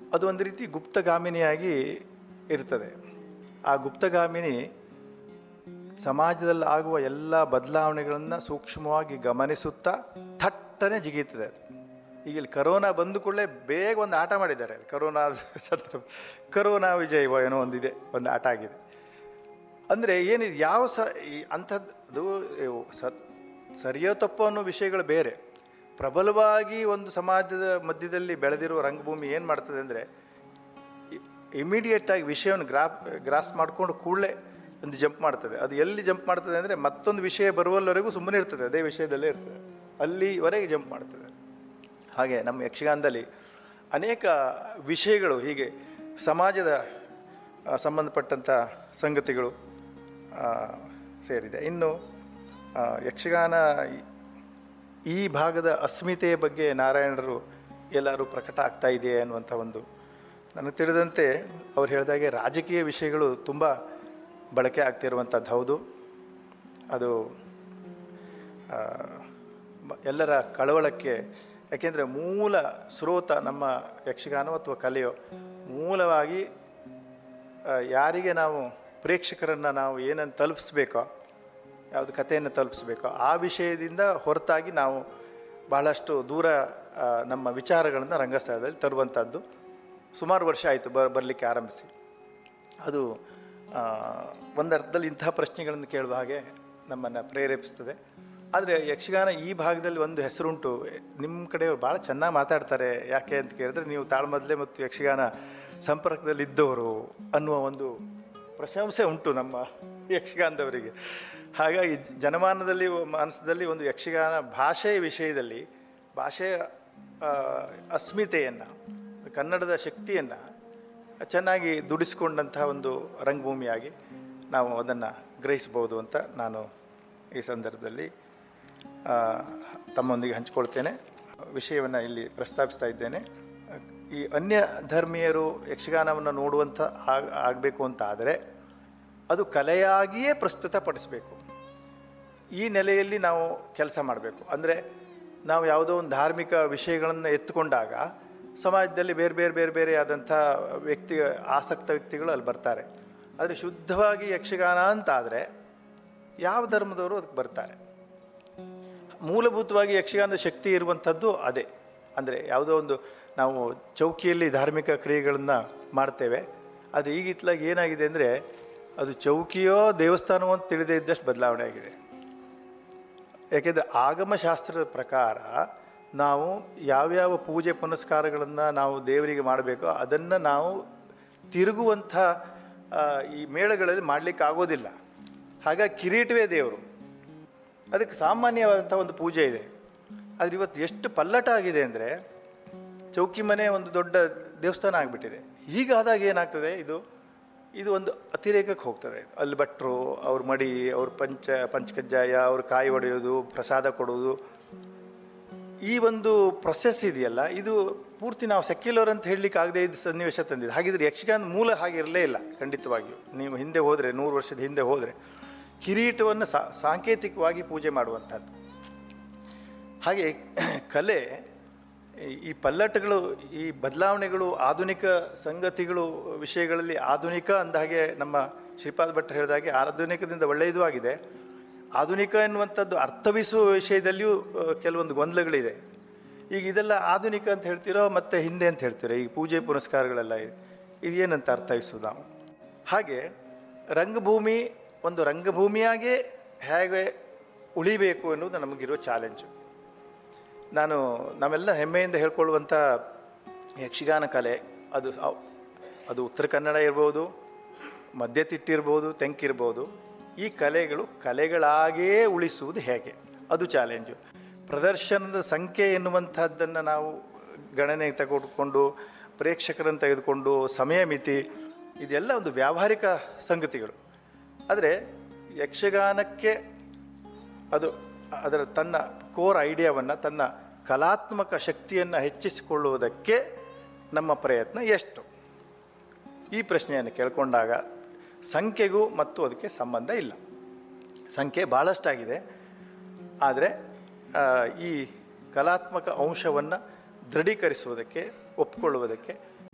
ಅದು ಒಂದು ರೀತಿ ಗುಪ್ತಗಾಮಿನಿಯಾಗಿ ಇರ್ತದೆ ಆ ಗುಪ್ತಗಾಮಿನಿ ಸಮಾಜದಲ್ಲಿ ಆಗುವ ಎಲ್ಲ ಬದಲಾವಣೆಗಳನ್ನು ಸೂಕ್ಷ್ಮವಾಗಿ ಗಮನಿಸುತ್ತಾ ಥಟ್ಟನೆ ಜಿಗೀತದೆ ಅದು ಈಗ ಇಲ್ಲಿ ಕರೋನಾ ಬಂದ ಕೂಡಲೇ ಬೇಗ ಒಂದು ಆಟ ಮಾಡಿದ್ದಾರೆ ಕರೋನಾ ಸಂದರ್ಭ ಕರೋನಾ ವಿಜಯ ಏನೋ ಒಂದಿದೆ ಒಂದು ಆಟ ಆಗಿದೆ ಅಂದರೆ ಏನಿದೆ ಯಾವ ಸ ಈ ಅಂಥದ್ದು ಇವು ಸತ್ ಸರಿಯೋ ತಪ್ಪೋ ಅನ್ನೋ ವಿಷಯಗಳು ಬೇರೆ ಪ್ರಬಲವಾಗಿ ಒಂದು ಸಮಾಜದ ಮಧ್ಯದಲ್ಲಿ ಬೆಳೆದಿರುವ ರಂಗಭೂಮಿ ಏನು ಮಾಡ್ತದೆ ಅಂದರೆ ಇಮಿಡಿಯೇಟಾಗಿ ವಿಷಯವನ್ನು ಗ್ರಾ ಗ್ರಾಸ್ ಮಾಡಿಕೊಂಡು ಕೂಡಲೇ ಒಂದು ಜಂಪ್ ಮಾಡ್ತದೆ ಅದು ಎಲ್ಲಿ ಜಂಪ್ ಮಾಡ್ತದೆ ಅಂದರೆ ಮತ್ತೊಂದು ವಿಷಯ ಬರುವಲ್ಲವರೆಗೂ ಸುಮ್ಮನೆ ಇರ್ತದೆ ಅದೇ ವಿಷಯದಲ್ಲೇ ಇರ್ತದೆ ಅಲ್ಲಿವರೆಗೆ ಜಂಪ್ ಮಾಡ್ತದೆ ಹಾಗೆ ನಮ್ಮ ಯಕ್ಷಗಾನದಲ್ಲಿ ಅನೇಕ ವಿಷಯಗಳು ಹೀಗೆ ಸಮಾಜದ ಆ, ಸಂಬಂಧಪಟ್ಟಂಥ ಸಂಗತಿಗಳು ಆ, ಸೇರಿದೆ ಇನ್ನು ಆ, ಯಕ್ಷಗಾನ ಈ- ಈ ಭಾಗದ ಅಸ್ಮಿತೆಯ ಬಗ್ಗೆ ನಾರಾಯಣರು ಎಲ್ಲರೂ ಪ್ರಕಟ ಆಗ್ತಾ ಇದೆ ಅನ್ನುವಂಥ ಒಂದು ನನಗೆ ತಿಳಿದಂತೆ ಅವ್ರು ಹೇಳಿದಾಗೆ ರಾಜಕೀಯ ವಿಷಯಗಳು ತುಂಬ ಬಳಕೆ ಆಗ್ತಿರುವಂಥದ್ದು ಹೌದು ಅದು ಆ, ಮ- ಎಲ್ಲರ ಕಳವಳಕ್ಕೆ ಯಾಕೆಂದರೆ ಮೂಲ ಸ್ರೋತ ನಮ್ಮ ಯಕ್ಷಗಾನ ಅಥವಾ ಕಲೆಯೋ ಮೂಲವಾಗಿ ಆ, ಯಾರಿಗೆ ನಾವು ಪ್ರೇಕ್ಷಕರನ್ನು ನಾವು ಏನನ್ನು ತಲುಪಿಸ್ಬೇಕೋ ಯಾವುದು ಕಥೆಯನ್ನು ತಲುಪಿಸ್ಬೇಕೋ ಆ ವಿಷಯದಿಂದ ಹೊರತಾಗಿ ನಾವು ಬಹಳಷ್ಟು ದೂರ ಆ, ನಮ್ಮ ವಿಚಾರಗಳನ್ನು ರಂಗಸ್ಥಳದಲ್ಲಿ ತರುವಂಥದ್ದು ಸುಮಾರು ವರ್ಷ ಆಯಿತು ಬ ಬರಲಿಕ್ಕೆ ಆರಂಭಿಸಿ ಅದು ಆ, ಒಂದರ್ಥದಲ್ಲಿ ಇಂತಹ ಪ್ರಶ್ನೆಗಳನ್ನು ಕೇಳುವ ಹಾಗೆ ನಮ್ಮನ್ನು ಪ್ರೇರೇಪಿಸ್ತದೆ ಆದರೆ ಯಕ್ಷಗಾನ ಈ ಭಾಗದಲ್ಲಿ ಒಂದು ಹೆಸರುಂಟು ನಿಮ್ಮ ಕಡೆಯವರು ಭಾಳ ಚೆನ್ನಾಗಿ ಮಾತಾಡ್ತಾರೆ ಯಾಕೆ ಅಂತ ಕೇಳಿದ್ರೆ ನೀವು ತಾಳ್ಮದಲೆ ಮತ್ತು ಯಕ್ಷಗಾನ ಸಂಪರ್ಕದಲ್ಲಿದ್ದವರು ಅನ್ನುವ ಒಂದು ಪ್ರಶಂಸೆ ಉಂಟು ನಮ್ಮ ಯಕ್ಷಗಾನದವರಿಗೆ ಹಾಗಾಗಿ ಜನಮಾನದಲ್ಲಿ ಮಾನಸದಲ್ಲಿ ಒಂದು ಯಕ್ಷಗಾನ ಭಾಷೆಯ ವಿಷಯದಲ್ಲಿ ಭಾಷೆಯ ಆ, ಅಸ್ಮಿತೆಯನ್ನು ಕನ್ನಡದ ಶಕ್ತಿಯನ್ನು ಚೆನ್ನಾಗಿ ದುಡಿಸ್ಕೊಂಡಂತಹ ಒಂದು ರಂಗಭೂಮಿಯಾಗಿ ನಾವು ಅದನ್ನು ಗ್ರಹಿಸ್ಬೋದು ಅಂತ ನಾನು ಈ ಸಂದರ್ಭದಲ್ಲಿ ಆ, ತಮ್ಮೊಂದಿಗೆ ಹಂಚಿಕೊಳ್ತೇನೆ ವಿಷಯವನ್ನು ಇಲ್ಲಿ ಪ್ರಸ್ತಾಪಿಸ್ತಾ ಇದ್ದೇನೆ ಈ ಅನ್ಯ ಧರ್ಮೀಯರು ಯಕ್ಷಗಾನವನ್ನು ನೋಡುವಂಥ ಆಗ್- ಆಗಬೇಕು ಅಂತ ಆದರೆ ಅದು ಕಲೆಯಾಗಿಯೇ ಪ್ರಸ್ತುತಪಡಿಸಬೇಕು ಈ ನೆಲೆಯಲ್ಲಿ ನಾವು ಕೆಲಸ ಮಾಡಬೇಕು ಅಂದರೆ ನಾವು ಯಾವುದೋ ಒಂದು ಧಾರ್ಮಿಕ ವಿಷಯಗಳನ್ನು ಎತ್ತುಕೊಂಡಾಗ ಸಮಾಜದಲ್ಲಿ ಬೇರೆ ಬೇರೆ ಬೇರೆ ಬೇರೆ ಆದಂಥ ವ್ಯಕ್ತಿ ಆಸಕ್ತ ವ್ಯಕ್ತಿಗಳು ಅಲ್ಲಿ ಬರ್ತಾರೆ ಆದರೆ ಶುದ್ಧವಾಗಿ ಯಕ್ಷಗಾನ ಅಂತ ಆದರೆ ಯಾವ ಧರ್ಮದವರು ಅದಕ್ಕೆ ಬರ್ತಾರೆ ಮೂಲಭೂತವಾಗಿ ಯಕ್ಷಗಾನದ ಶಕ್ತಿ ಇರುವಂಥದ್ದು ಅದೇ ಅಂದರೆ ಯಾವುದೋ ಒಂದು ನಾವು ಚೌಕಿಯಲ್ಲಿ ಧಾರ್ಮಿಕ ಕ್ರಿಯೆಗಳನ್ನು ಮಾಡ್ತೇವೆ ಅದು ಈಗಿತ್ಲಾಗ ಏನಾಗಿದೆ ಅಂದರೆ ಅದು ಚೌಕಿಯೋ ದೇವಸ್ಥಾನವೋ ಅಂತ ತಿಳಿದೇ ಇದ್ದಷ್ಟು ಬದಲಾವಣೆ ಆಗಿದೆ ಯಾಕೆಂದರೆ ಆಗಮಶಾಸ್ತ್ರದ ಪ್ರಕಾರ ನಾವು ಯಾವ್ಯಾವ ಪೂಜೆ ಪುನಸ್ಕಾರಗಳನ್ನು ನಾವು ದೇವರಿಗೆ ಮಾಡಬೇಕೋ ಅದನ್ನು ನಾವು ತಿರುಗುವಂಥ ಆ, ಈ ಮೇಳಗಳಲ್ಲಿ ಮಾಡಲಿಕ್ಕೆ ಆಗೋದಿಲ್ಲ ಹಾಗಾಗಿ ಕಿರೀಟವೇ ದೇವರು ಅದಕ್ಕೆ ಸಾಮಾನ್ಯವಾದಂಥ ಒಂದು ಪೂಜೆ ಇದೆ ಆದರೆ ಇವತ್ತು ಎಷ್ಟು ಪಲ್ಲಟ ಆಗಿದೆ ಅಂದರೆ ಚೌಕಿ ಮನೆ ಒಂದು ದೊಡ್ಡ ದೇವಸ್ಥಾನ ಆಗಿಬಿಟ್ಟಿದೆ ಹೀಗಾದಾಗ ಏನಾಗ್ತದೆ ಇದು ಇದು ಒಂದು ಅತಿರೇಕಕ್ಕೆ ಹೋಗ್ತದೆ ಅಲ್ಲಿ ಭಟ್ರು ಅವ್ರ ಮಡಿ ಅವ್ರ ಪಂಚ ಪಂಚಕಜ್ಜಾಯ ಅವ್ರ ಕಾಯಿ ಹೊಡೆಯೋದು ಪ್ರಸಾದ ಕೊಡೋದು ಈ ಒಂದು ಪ್ರೊಸೆಸ್ ಇದೆಯಲ್ಲ ಇದು ಪೂರ್ತಿ ನಾವು ಸೆಕ್ಯುಲರ್ ಅಂತ ಹೇಳಲಿಕ್ಕೆ ಆಗದೆ ಇದ್ದ ಸನ್ನಿವೇಶ ತಂದಿದೆ ಹಾಗಿದ್ರೆ ಯಕ್ಷಗಾನ ಮೂಲ ಹಾಗಿರಲೇ ಇಲ್ಲ ಖಂಡಿತವಾಗಿಯೂ ನೀವು ಹಿಂದೆ ಹೋದರೆ ನೂರು ವರ್ಷದ ಹಿಂದೆ ಹೋದರೆ ಕಿರೀಟವನ್ನು ಸಾ ಸಾಂಕೇತಿಕವಾಗಿ ಪೂಜೆ ಮಾಡುವಂಥದ್ದು ಹಾಗೆ ಕಲೆ ಈ- ಈ ಪಲ್ಲಟಗಳು ಈ ಬದಲಾವಣೆಗಳು ಆಧುನಿಕ ಸಂಗತಿಗಳು ವಿಷಯಗಳಲ್ಲಿ ಆಧುನಿಕ ಅಂದಾಗೆ ನಮ್ಮ ಶ್ರೀಪಾದ ಭಟ್ ಹೇಳಿದಾಗೆ ಆಧುನಿಕದಿಂದ ಒಳ್ಳೆಯದು ಆಗಿದೆ ಆಧುನಿಕ ಎನ್ನುವಂಥದ್ದು ಅರ್ಥವಿಸುವ ವಿಷಯದಲ್ಲಿಯೂ ಆ, ಕೆಲವೊಂದು ಗೊಂದಲಗಳಿದೆ ಈಗ ಇದೆಲ್ಲ ಆಧುನಿಕ ಅಂತ ಹೇಳ್ತಿರೋ ಮತ್ತೆ ಹಿಂದೆ ಅಂತ ಹೇಳ್ತೀರೋ ಈಗ ಪೂಜೆ ಪುನಸ್ಕಾರಗಳೆಲ್ಲ ಇದೆ ಇದೇನಂತ ಅರ್ಥೈಸೋದು ನಾವು ಹಾಗೆ ರಂಗಭೂಮಿ ಒಂದು ರಂಗಭೂಮಿಯಾಗೇ ಹೇಗೆ ಉಳಿಬೇಕು ಎನ್ನುವುದು ನಮಗಿರೋ ಚಾಲೆಂಜು ನಾನು ನಾವೆಲ್ಲ ಹೆಮ್ಮೆಯಿಂದ ಹೇಳ್ಕೊಳ್ಳುವಂಥ ಯಕ್ಷಗಾನ ಕಲೆ ಅದು ಸಾವ್- ಅದು ಉತ್ತರ ಕನ್ನಡ ಇರ್ಬೋದು ಮಧ್ಯತಿಟ್ಟಿರ್ಬೋದು ತೆಂಕಿರ್ಬೋದು ಈ ಕಲೆಗಳು ಕಲೆಗಳಾಗಿಯೇ ಉಳಿಸುವುದು ಹೇಗೆ ಅದು ಚಾಲೆಂಜು ಪ್ರದರ್ಶನದ ಸಂಖ್ಯೆ ಎನ್ನುವಂಥದ್ದನ್ನು ನಾವು ಗಣನೆಗೆ ತೆಗೆದುಕೊಂಡು ಪ್ರೇಕ್ಷಕರನ್ನು ತೆಗೆದುಕೊಂಡು ಸಮಯ ಮಿತಿ ಇದೆಲ್ಲ ಒಂದು ವ್ಯಾವಹಾರಿಕ ಸಂಗತಿಗಳು ಆದರೆ ಯಕ್ಷಗಾನಕ್ಕೆ ಅದು ಅದರ ತನ್ನ ಕೋರ್ ಐಡಿಯಾವನ್ನು ತನ್ನ ಕಲಾತ್ಮಕ ಶಕ್ತಿಯನ್ನು ಹೆಚ್ಚಿಸಿಕೊಳ್ಳುವುದಕ್ಕೆ ನಮ್ಮ ಪ್ರಯತ್ನ ಎಷ್ಟು ಈ ಪ್ರಶ್ನೆಯನ್ನು ಕೇಳಿಕೊಂಡಾಗ ಸಂಖ್ಯೆಗೂ ಮತ್ತು ಅದಕ್ಕೆ ಸಂಬಂಧ ಇಲ್ಲ ಸಂಖ್ಯೆ ಭಾಳಷ್ಟಾಗಿದೆ ಆದರೆ ಆ, ಈ ಕಲಾತ್ಮಕ ಅಂಶವನ್ನು ದೃಢೀಕರಿಸುವುದಕ್ಕೆ ಒಪ್ಪಿಕೊಳ್ಳುವುದಕ್ಕೆ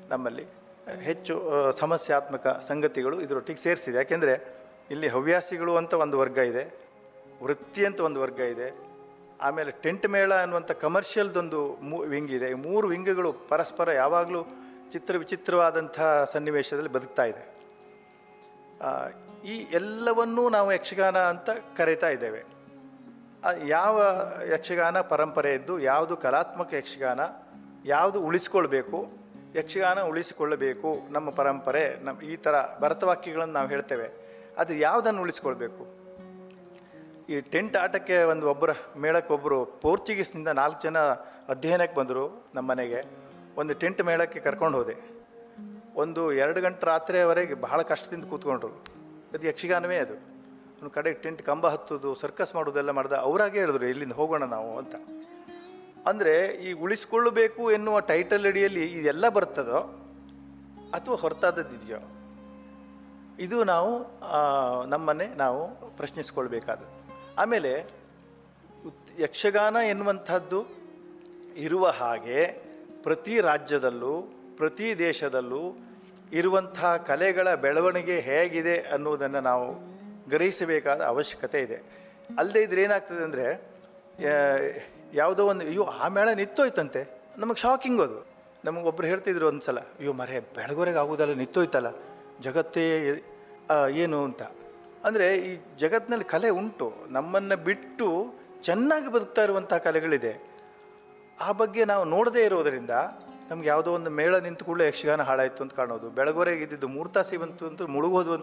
ನಮ್ಮಲ್ಲಿ ಹೆಚ್ಚು ಆ, ಸಮಸ್ಯಾತ್ಮಕ ಸಂಗತಿಗಳು ಇದರೊಟ್ಟಿಗೆ ಸೇರಿಸಿದೆ ಯಾಕೆಂದರೆ ಇಲ್ಲಿ ಹವ್ಯಾಸಿಗಳು ಅಂತ ಒಂದು ವರ್ಗ ಇದೆ ವೃತ್ತಿ ಅಂತ ಒಂದು ವರ್ಗ ಇದೆ ಆಮೇಲೆ ಟೆಂಟ್ ಮೇಳ ಅನ್ನುವಂಥ ಕಮರ್ಷಿಯಲ್ದೊಂದು ಮೂ ವಿಂಗ್ ಇದೆ ಈ ಮೂರು ವಿಂಗ್ಗಳು ಪರಸ್ಪರ ಯಾವಾಗಲೂ ಚಿತ್ರ ವಿಚಿತ್ರವಾದಂಥ ಸನ್ನಿವೇಶದಲ್ಲಿ ಬದುಕ್ತಾ ಇದೆ ಆ, ಈ ಎಲ್ಲವನ್ನೂ ನಾವು ಯಕ್ಷಗಾನ ಅಂತ ಕರೀತಾ ಇದ್ದೇವೆ ಆ, ಯಾವ ಯಕ್ಷಗಾನ ಪರಂಪರೆ ಇದ್ದು ಯಾವುದು ಕಲಾತ್ಮಕ ಯಕ್ಷಗಾನ ಯಾವುದು ಉಳಿಸ್ಕೊಳ್ಬೇಕು ಯಕ್ಷಗಾನ ಉಳಿಸಿಕೊಳ್ಳಬೇಕು ನಮ್ಮ ಪರಂಪರೆ ನಮ್ಮ ಈ ಥರ ಭರತವಾಕ್ಯಗಳನ್ನು ನಾವು ಹೇಳ್ತೇವೆ ಅದು ಯಾವುದನ್ನು ಉಳಿಸ್ಕೊಳ್ಬೇಕು ಈ ಟೆಂಟ್ ಆಟಕ್ಕೆ ಒಂದು ಒಬ್ಬರ ಮೇಳಕ್ಕೆ ಒಬ್ಬರು ಪೋರ್ಚುಗೀಸ್ನಿಂದ ನಾಲ್ಕು ಜನ ಅಧ್ಯಯನಕ್ಕೆ ಬಂದರು ನಮ್ಮ ಮನೆಗೆ ಒಂದು ಟೆಂಟ್ ಮೇಳಕ್ಕೆ ಕರ್ಕೊಂಡು ಹೋದೆ ಒಂದು ಎರಡು ಗಂಟೆ ರಾತ್ರಿಯವರೆಗೆ ಬಹಳ ಕಷ್ಟದಿಂದ ಕೂತ್ಕೊಂಡ್ರು ಅದು ಯಕ್ಷಗಾನವೇ ಅದು ಒಂದು ಕಡೆ ಟೆಂಟ್ ಕಂಬ ಹತ್ತೋದು ಸರ್ಕಸ್ ಮಾಡೋದೆಲ್ಲ ಮಾಡ್ದ ಅವರಾಗೆ ಹೇಳಿದ್ರು ಇಲ್ಲಿಂದ ಹೋಗೋಣ ನಾವು ಅಂತ ಅಂದರೆ ಈ ಉಳಿಸ್ಕೊಳ್ಳಬೇಕು ಎನ್ನುವ ಟೈಟಲ್ ಅಡಿಯಲ್ಲಿ ಇದೆಲ್ಲ ಬರ್ತದೋ ಅಥವಾ ಹೊರತಾದದ್ದಿದೆಯೋ ಇದು ನಾವು ಆ, ನಮ್ಮನ್ನೇ ನಾವು ಪ್ರಶ್ನಿಸ್ಕೊಳ್ಬೇಕಾದದ್ದು ಆಮೇಲೆ ಉತ್- ಯಕ್ಷಗಾನ ಎನ್ನುವಂಥದ್ದು ಇರುವ ಹಾಗೆ ಪ್ರತಿ ರಾಜ್ಯದಲ್ಲೂ ಪ್ರತಿ ದೇಶದಲ್ಲೂ ಇರುವಂತಹ ಕಲೆಗಳ ಬೆಳವಣಿಗೆ ಹೇಗಿದೆ ಅನ್ನುವುದನ್ನು ನಾವು ಗ್ರಹಿಸಬೇಕಾದ ಅವಶ್ಯಕತೆ ಇದೆ ಅಲ್ಲದೆ ಇದ್ರೆ ಏನಾಗ್ತದೆ ಅಂದರೆ ಯಾವುದೋ ಒಂದು ಅಯ್ಯೋ ಆ ಮೇಳ ನಿಂತೋಯ್ತಂತೆ ನಮಗೆ ಶಾಕಿಂಗ್ ಅದು ನಮಗೆ ಒಬ್ರು ಹೇಳ್ತಿದ್ರು ಒಂದು ಸಲ ಅಯ್ಯೋ ಮರೆ ಬೆಳಗೊರೆಗೆ ಆಗೋದಲ್ಲ ನಿಂತೋಯ್ತಲ್ಲ ಜಗತ್ತೇ ಆ, ಏನು ಅಂತ ಅಂದರೆ ಈ ಜಗತ್ತಿನಲ್ಲಿ ಕಲೆ ಉಂಟು ನಮ್ಮನ್ನು ಬಿಟ್ಟು ಚೆನ್ನಾಗಿ ಬದುಕ್ತಾ ಇರುವಂಥ ಕಲೆಗಳಿದೆ ಆ ಬಗ್ಗೆ ನಾವು ನೋಡದೇ ಇರೋದರಿಂದ ನಮ್ಗೆ ಯಾವುದೋ ಒಂದು ಮೇಳ ನಿಂತು ಕೂಡಲೇ ಯಕ್ಷಗಾನ ಹಾಳಾಯಿತು ಅಂತ ಕಾಣೋದು ಬೆಳಗೊರೆಗೆ ಇದ್ದಿದ್ದು ಮೂರು ತಾಸಿ ಬಂತು ಅಂತ ಮುಳುಗೋದು ಅಂತ